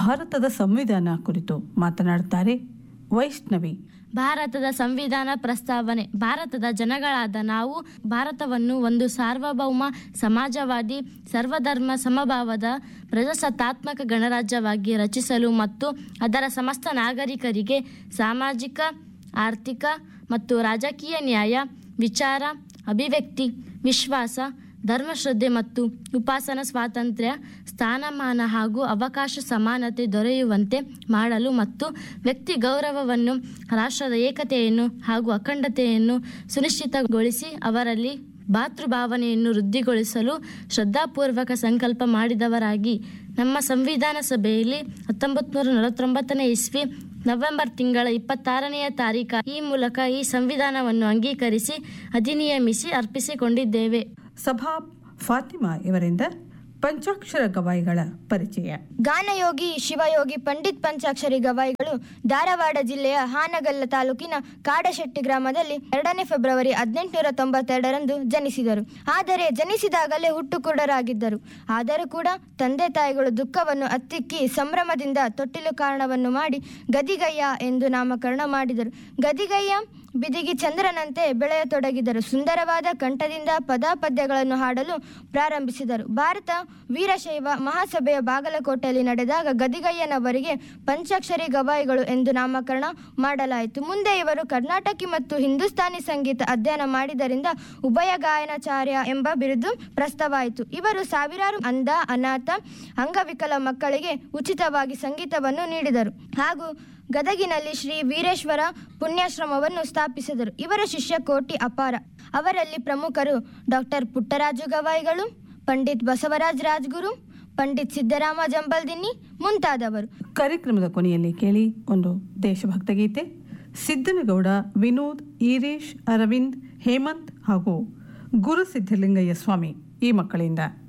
ಭಾರತದ ಸಂವಿಧಾನ ಕುರಿತು ಮಾತನಾಡುತ್ತಾರೆ ವೈಷ್ಣವಿ ಭಾರತದ ಸಂವಿಧಾನ ಪ್ರಸ್ತಾವನೆ ಭಾರತದ ಜನಗಳಾದ ನಾವು ಭಾರತವನ್ನು ಒಂದು ಸಾರ್ವಭೌಮ ಸಮಾಜವಾದಿ ಸರ್ವಧರ್ಮ ಸಮಭಾವದ ಪ್ರಜಾಸತ್ತಾತ್ಮಕ ಗಣರಾಜ್ಯವಾಗಿ ರಚಿಸಲು ಮತ್ತು ಅದರ ಸಮಸ್ತ ನಾಗರಿಕರಿಗೆ ಸಾಮಾಜಿಕ ಆರ್ಥಿಕ ಮತ್ತು ರಾಜಕೀಯ ನ್ಯಾಯ ವಿಚಾರ ಅಭಿವ್ಯಕ್ತಿ ವಿಶ್ವಾಸ ಧರ್ಮಶ್ರದ್ಧೆ ಮತ್ತು ಉಪಾಸನ ಸ್ವಾತಂತ್ರ್ಯ ಸ್ಥಾನಮಾನ ಹಾಗೂ ಅವಕಾಶ ಸಮಾನತೆ ದೊರೆಯುವಂತೆ ಮಾಡಲು ಮತ್ತು ವ್ಯಕ್ತಿ ಗೌರವವನ್ನು ರಾಷ್ಟ್ರದ ಏಕತೆಯನ್ನು ಹಾಗೂ ಅಖಂಡತೆಯನ್ನು ಸುನಿಶ್ಚಿತಗೊಳಿಸಿ ಅವರಲ್ಲಿ ಭಾತೃಭಾವನೆಯನ್ನು ವೃದ್ಧಿಗೊಳಿಸಲು ಶ್ರದ್ಧಾಪೂರ್ವಕ ಸಂಕಲ್ಪ ಮಾಡಿದವರಾಗಿ ನಮ್ಮ ಸಂವಿಧಾನ ಸಭೆಯಲ್ಲಿ ಹತ್ತೊಂಬತ್ತು ನೂರ ನಲವತ್ತೊಂಬತ್ತನೇ ಇಸ್ವಿ ನವೆಂಬರ್ ತಿಂಗಳ ಇಪ್ಪತ್ತಾರನೆಯ ತಾರೀಕ ಈ ಮೂಲಕ ಈ ಸಂವಿಧಾನವನ್ನು ಅಂಗೀಕರಿಸಿ ಅಧಿನಿಯಮಿಸಿ ಅರ್ಪಿಸಿಕೊಂಡಿದ್ದೇವೆ ಸಭಾ ಫಾತಿಮಾ ಇವರಿಂದ ಪಂಚಾಕ್ಷರ ಗವಾಯಿಗಳ ಪರಿಚಯ ಗಾನಯೋಗಿ ಶಿವಯೋಗಿ ಪಂಡಿತ್ ಪಂಚಾಕ್ಷರಿ ಗವಾಯಿಗಳು ಧಾರವಾಡ ಜಿಲ್ಲೆಯ ಹಾನಗಲ್ಲ ತಾಲೂಕಿನ ಕಾಡಶೆಟ್ಟಿ ಗ್ರಾಮದಲ್ಲಿ ಎರಡನೇ ಫೆಬ್ರವರಿ ಹದಿನೆಂಟುನೂರ ತೊಂಬತ್ತೆರಡರಂದು ಜನಿಸಿದರು ಆದರೆ ಜನಿಸಿದಾಗಲೇ ಹುಟ್ಟುಕುರುಡರಾಗಿದ್ದರು ಆದರೂ ಕೂಡ ತಂದೆ ತಾಯಿಗಳು ದುಃಖವನ್ನು ಅತ್ತಿಕ್ಕಿ ಸಂಭ್ರಮದಿಂದ ತೊಟ್ಟಿಲು ಕಾರಣವನ್ನು ಮಾಡಿ ಗದಿಗಯ್ಯ ಎಂದು ನಾಮಕರಣ ಮಾಡಿದರು ಗದಿಗಯ್ಯ ಬಿದಿಗಿ ಚಂದ್ರನಂತೆ ಬೆಳೆಯತೊಡಗಿದರು ಸುಂದರವಾದ ಕಂಠದಿಂದ ಪದಾಪದ್ಯಗಳನ್ನು ಹಾಡಲು ಪ್ರಾರಂಭಿಸಿದರು ಭಾರತ ವೀರಶೈವ ಮಹಾಸಭೆಯ ಬಾಗಲಕೋಟೆಯಲ್ಲಿ ನಡೆದಾಗ ಗದಿಗಯ್ಯನವರಿಗೆ ಪಂಚಾಕ್ಷರಿ ಗವಾಯಿಗಳು ಎಂದು ನಾಮಕರಣ ಮಾಡಲಾಯಿತು ಮುಂದೆ ಇವರು ಕರ್ನಾಟಕಿ ಮತ್ತು ಹಿಂದೂಸ್ತಾನಿ ಸಂಗೀತ ಅಧ್ಯಯನ ಮಾಡಿದರಿಂದ ಉಭಯ ಗಾಯನಾಚಾರ್ಯ ಎಂಬ ಬಿರುದು ಪ್ರಸ್ತವಾಯಿತು ಇವರು ಸಾವಿರಾರು ಅಂಧ ಅನಾಥ ಅಂಗವಿಕಲ ಮಕ್ಕಳಿಗೆ ಉಚಿತವಾಗಿ ಸಂಗೀತವನ್ನು ನೀಡಿದರು ಹಾಗೂ ಗದಗಿನಲ್ಲಿ ಶ್ರೀ ವೀರೇಶ್ವರ ಪುಣ್ಯಾಶ್ರಮವನ್ನು ಸ್ಥಾಪಿಸಿದರು ಇವರ ಶಿಷ್ಯ ಕೋಟಿ ಅಪಾರ ಅವರಲ್ಲಿ ಪ್ರಮುಖರು ಡಾಕ್ಟರ್ ಪುಟ್ಟರಾಜು ಗವಾಯಿಗಳು ಪಂಡಿತ್ ಬಸವರಾಜ್ ರಾಜ್ಗುರು ಪಂಡಿತ್ ಸಿದ್ದರಾಮ ಜಂಬಲ್ದಿನ್ನಿ ಮುಂತಾದವರು ಕಾರ್ಯಕ್ರಮದ ಕೊನೆಯಲ್ಲಿ ಕೇಳಿ ಒಂದು ದೇಶಭಕ್ತ ಗೀತೆ ಸಿದ್ದನಗೌಡ ವಿನೋದ್ ಈರೇಶ್ ಅರವಿಂದ್ ಹೇಮಂತ್ ಹಾಗೂ ಗುರು ಸಿದ್ಧಲಿಂಗಯ್ಯ ಸ್ವಾಮಿ ಈ ಮಕ್ಕಳಿಂದ